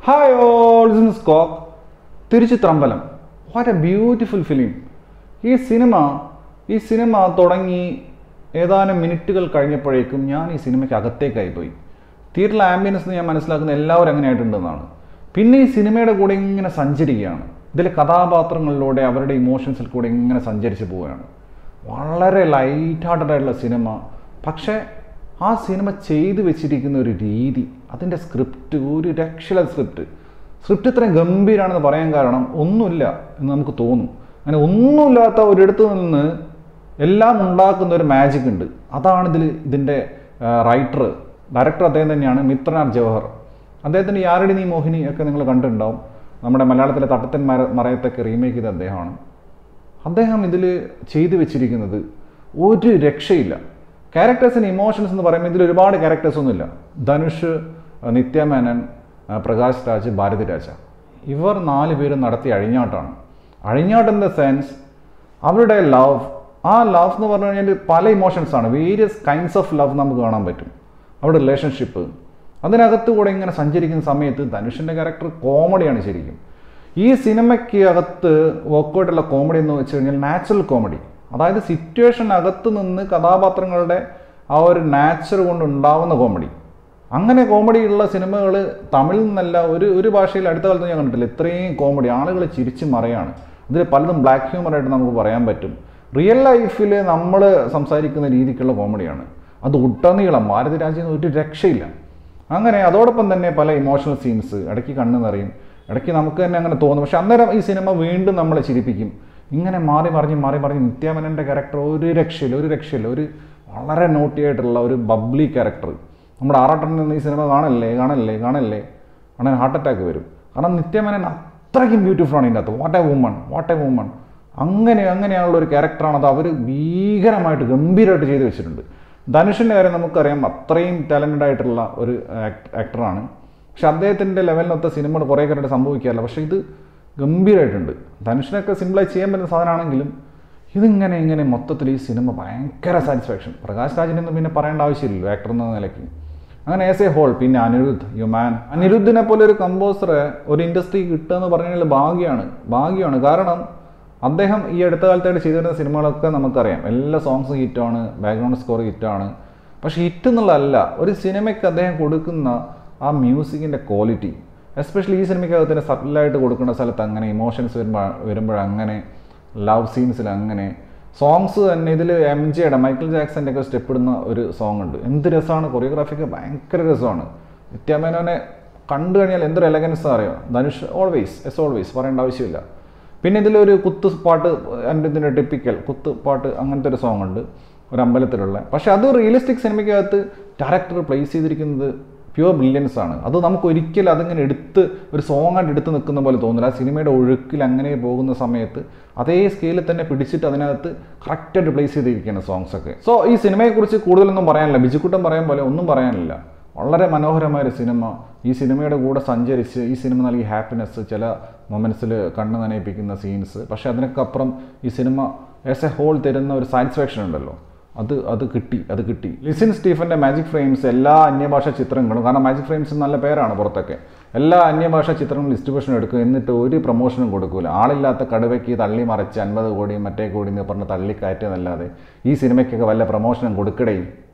hi all സ്കോക്ക് Thiruchitrambalam what a beautiful film ഈ സിനിമ ഈ സിനിമ തുടങ്ങി ഏതാനും മിനിറ്റുകൾ കഴിഞ്ഞപ്പോഴേക്കും ഞാൻ ഈ സിനിമയ്ക്ക് അകത്തേക്കായി പോയി തിയേറ്ററിലെ ആംബിയൻസ് ഞാൻ മനസ്സിലാക്കുന്ന എല്ലാവരും അങ്ങനെ ആയിട്ടുണ്ടെന്നാണ് പിന്നെ ഈ സിനിമയുടെ കൂടെ ഇങ്ങനെ സഞ്ചരിക്കുകയാണ് ഇതിലെ കഥാപാത്രങ്ങളിലൂടെ അവരുടെ ഇമോഷൻസിൽ കൂടെ ഇങ്ങനെ സഞ്ചരിച്ച് പോവുകയാണ് വളരെ ലൈറ്റ് ഹാർട്ടഡ് ആയിട്ടുള്ള സിനിമ പക്ഷേ ആ സിനിമ ചെയ്തു വെച്ചിരിക്കുന്ന ഒരു രീതി അതിൻ്റെ സ്ക്രിപ്റ്റ് ഒരു രക്ഷല സ്ക്രിപ്റ്റ് സ്ക്രിപ്റ്റ് ഇത്രയും ഗംഭീരമാണെന്ന് പറയാൻ കാരണം ഒന്നുമില്ല എന്ന് നമുക്ക് തോന്നും അങ്ങനെ ഒന്നുമില്ലാത്ത ഒരിടത്ത് നിന്ന് എല്ലാം ഉണ്ടാക്കുന്ന ഒരു മാജിക് ഉണ്ട് അതാണ് ഇതിൽ ഇതിൻ്റെ റൈറ്റർ ഡയറക്ടർ അദ്ദേഹം തന്നെയാണ് മിത്രനാഥ് ജവഹർ അദ്ദേഹത്തിൻ്റെ യാരടി നീ മോഹിനി ഒക്കെ നിങ്ങൾ കണ്ടിട്ടുണ്ടാവും നമ്മുടെ മലയാളത്തിലെ തട്ടത്തൻ മര മറയത്തൊക്കെ റീമേക്ക് ചെയ്ത അദ്ദേഹമാണ് അദ്ദേഹം ഇതിൽ ചെയ്തു വെച്ചിരിക്കുന്നത് ഒരു രക്ഷയില്ല ക്യാരക്ടേഴ്സിന് ഇമോഷൻസ് എന്ന് പറയുമ്പോൾ ഇതിൽ ഒരുപാട് ക്യാരക്ടേഴ്സ് ഒന്നുമില്ല ധനുഷ് നിത്യമേനൻ പ്രകാശ് രാജ് ഭാരതി രാജ ഇവർ നാല് പേരും നടത്തിയ അഴിഞ്ഞാട്ടാണ് അഴിഞ്ഞാട്ട് ഇൻ ദ സെൻസ് അവരുടെ ലവ് ആ ലവ് എന്ന് പറഞ്ഞു കഴിഞ്ഞാൽ പല ഇമോഷൻസ് ആണ് വേരിയസ് കൈൻഡ്സ് ഓഫ് ലവ് നമുക്ക് കാണാൻ പറ്റും അവരുടെ റിലേഷൻഷിപ്പ് അതിനകത്ത് കൂടെ ഇങ്ങനെ സഞ്ചരിക്കുന്ന സമയത്ത് ധനുഷിൻ്റെ ക്യാരക്ടർ കോമഡിയാണ് ശരിക്കും ഈ സിനിമയ്ക്ക് അകത്ത് വർക്കൗട്ടുള്ള കോമഡി എന്ന് വെച്ച് കഴിഞ്ഞാൽ നാച്ചുറൽ കോമഡി അതായത് സിറ്റുവേഷൻ അകത്ത് നിന്ന് കഥാപാത്രങ്ങളുടെ ആ ഒരു നാച്ചർ കൊണ്ട് ഉണ്ടാവുന്ന കോമഡി അങ്ങനെ കോമഡി ഉള്ള സിനിമകൾ തമിഴിൽ നിന്നല്ല ഒരു ഒരു ഭാഷയിൽ അടുത്ത കാലത്ത് ഞാൻ കണ്ടിട്ടില്ല ഇത്രയും കോമഡി ആളുകൾ ചിരിച്ച് മറയാണ് ഇതിൽ പലതും ബ്ലാക്ക് ഹ്യൂമറായിട്ട് നമുക്ക് പറയാൻ പറ്റും റിയൽ ലൈഫിൽ നമ്മൾ സംസാരിക്കുന്ന രീതിക്കുള്ള കോമഡിയാണ് അത് ഉടനീളം ഭാരതി രാജ്യം ഒരു രക്ഷയില്ല അങ്ങനെ അതോടൊപ്പം തന്നെ പല ഇമോഷണൽ സീൻസ് ഇടയ്ക്ക് കണ്ണ് നിറയും ഇടയ്ക്ക് നമുക്ക് തന്നെ അങ്ങനെ തോന്നും പക്ഷെ അന്നേരം ഈ സിനിമ വീണ്ടും നമ്മളെ ചിരിപ്പിക്കും ഇങ്ങനെ മാറി മറിഞ്ഞ് മാറി മറിഞ്ഞ് നിത്യാമനൻ്റെ ക്യാരക്ടർ ഒരു രക്ഷയില്ല ഒരു രക്ഷയില്ല ഒരു വളരെ നോട്ടി ആയിട്ടുള്ള ഒരു ബബ്ലി ക്യാരക്ടർ നമ്മുടെ ആറാട്ടനിൽ നിന്ന് ഈ സിനിമ കാണല്ലേ കാണല്ലേ കാണല്ലേ അങ്ങനെ ഹാർട്ട് അറ്റാക്ക് വരും കാരണം നിത്യമനൻ അത്രയ്ക്കും ബ്യൂട്ടിഫുൾ ആണ് ഇതിൻ്റെ അകത്ത് what a woman what a woman അങ്ങനെ അങ്ങനെയുള്ള ഒരു ക്യാരക്ടറാണ് അത് അവർ ഭീകരമായിട്ട് ഗംഭീരമായിട്ട് ചെയ്തു വെച്ചിട്ടുണ്ട് ധനുഷിൻ്റെ കാര്യം നമുക്കറിയാം അത്രയും ടാലൻറ്റഡ് ആയിട്ടുള്ള ഒരു ആക്ടറാണ് പക്ഷെ അദ്ദേഹത്തിൻ്റെ ലെവലിനൊത്ത സിനിമകൾ കുറേ കാര്യമായിട്ട് സംഭവിക്കാറില്ല പക്ഷേ ഇത് ഗംഭീരമായിട്ടുണ്ട് ധനുഷിനൊക്കെ സിമ്പിളായി ചെയ്യാൻ പറ്റുന്ന സാധനമാണെങ്കിലും ഇതിങ്ങനെ ഇങ്ങനെ മൊത്തത്തിൽ ഈ സിനിമ ഭയങ്കര സാറ്റിസ്ഫാക്ഷൻ പ്രകാശ് രാജിനൊന്നും പിന്നെ പറയേണ്ട ആവശ്യമില്ലല്ലോ ആക്ടർ എന്ന നിലയ്ക്ക് അങ്ങനെ ആസ് എ ഹോൾ പിന്നെ അനിരുദ്ധ് യുമാൻ അനിരുദ്ധിനെ പോലെ ഒരു കമ്പോസറെ ഒരു ഇൻഡസ്ട്രി കിട്ടുക എന്ന് പറഞ്ഞു കഴിഞ്ഞാൽ ഭാഗ്യമാണ് ഭാഗ്യമാണ് കാരണം അദ്ദേഹം ഈ അടുത്ത കാലത്തായിട്ട് ചെയ്തിരുന്ന സിനിമകളൊക്കെ നമുക്കറിയാം എല്ലാ സോങ്സും ഹിറ്റാണ് ബാക്ക്ഗ്രൗണ്ട് സ്കോർ ഹിറ്റാണ് പക്ഷേ ഹിറ്റ് എന്നുള്ളതല്ല ഒരു സിനിമയ്ക്ക് അദ്ദേഹം കൊടുക്കുന്ന ആ മ്യൂസിക്കിൻ്റെ ക്വാളിറ്റി എസ്പെഷ്യലി ഈ സിനിമയ്ക്കകത്ത് തന്നെ സബിലായിട്ട് കൊടുക്കുന്ന സ്ഥലത്ത് അങ്ങനെ ഇമോഷൻസ് വരുമ്പോൾ വരുമ്പോഴങ്ങനെ ലവ് സീൻസിൽ അങ്ങനെ സോങ്സ് തന്നെ ഇതിൽ എം ജിയുടെ മൈക്കിൾ ജാക്സൻ്റെ ഒക്കെ സ്റ്റെപ്പ് ഇടുന്ന ഒരു സോങ് ഉണ്ട് എന്ത് രസമാണ് കൊറിയോഗ്രാഫിക്ക് ഭയങ്കര രസമാണ് നിത്യാമേനോനെ കണ്ടു കഴിഞ്ഞാൽ എന്തൊരു എലഗൻസ് അറിയാം ധനുഷ് ഓൾവേസ് എസ് ഓൾവേസ് പറയേണ്ട ആവശ്യമില്ല പിന്നെ ഇതിലൊരു കുത്ത് പാട്ട് എൻ്റെ ഇതിൻ്റെ ടിപ്പിക്കൽ കുത്ത് പാട്ട് അങ്ങനത്തെ ഒരു സോങ് ഉണ്ട് ഒരു അമ്പലത്തിലുള്ള പക്ഷെ അത് റിയലിസ്റ്റിക് സിനിമയ്ക്കകത്ത് ഡയറക്ടർ പ്ലേസ് ചെയ്തിരിക്കുന്നത് പ്യുവർ ബ്രില്യൻസ് ആണ് അത് നമുക്ക് ഒരിക്കലും അതിങ്ങനെ എടുത്ത് ഒരു സോങ് ആയിട്ട് എടുത്ത് നിൽക്കുന്ന പോലെ തോന്നില്ല ആ സിനിമയുടെ ഒഴുക്കിൽ അങ്ങനെ പോകുന്ന സമയത്ത് അതേ സ്കെയിലിൽ തന്നെ പിടിച്ചിട്ട് അതിനകത്ത് കറക്റ്റായിട്ട് പ്ലേസ് ചെയ്തിരിക്കുകയാണ് സോങ്സ് ഒക്കെ സോ ഈ സിനിമയെക്കുറിച്ച് കൂടുതലൊന്നും പറയാനില്ല ബിജുക്കുട്ടൻ പറയാൻ പോലെ ഒന്നും പറയാനില്ല വളരെ മനോഹരമായ ഒരു സിനിമ ഈ സിനിമയുടെ കൂടെ സഞ്ചരിച്ച് ഈ സിനിമ നൽകിയ ഹാപ്പിനെസ് ചില മൊമെൻറ്റ്സിൽ കണ്ണ് നനയിപ്പിക്കുന്ന സീൻസ് പക്ഷേ അതിനൊക്കെ അപ്പുറം ഈ സിനിമ ആസ് എ ഹോൾ തരുന്ന ഒരു സാറ്റിസ്ഫാക്ഷൻ ഉണ്ടല്ലോ അത് അത് കിട്ടി അത് കിട്ടി ലിസിൻ സ്റ്റീഫൻ്റെ മാജിക് ഫ്രെയിംസ് എല്ലാ അന്യഭാഷാ ചിത്രങ്ങളും കാരണം മാജിക് ഫ്രെയിംസ് നല്ല പേരാണ് പുറത്തൊക്കെ എല്ലാ അന്യഭാഷാ ചിത്രങ്ങളും ഡിസ്ട്രിബ്യൂഷൻ എടുക്കും എന്നിട്ട് ഒരു പ്രൊമോഷനും കൊടുക്കില്ല ആളില്ലാത്ത കടുവയ്ക്ക് തള്ളി മറിച്ച് അൻപത് കോടി മറ്റേ കോടി എന്ന് പറഞ്ഞ് തള്ളിക്കയറ്റുന്നല്ലാതെ ഈ സിനിമയ്ക്കൊക്കെ വല്ല പ്രൊമോഷനും കൊടുക്കടേ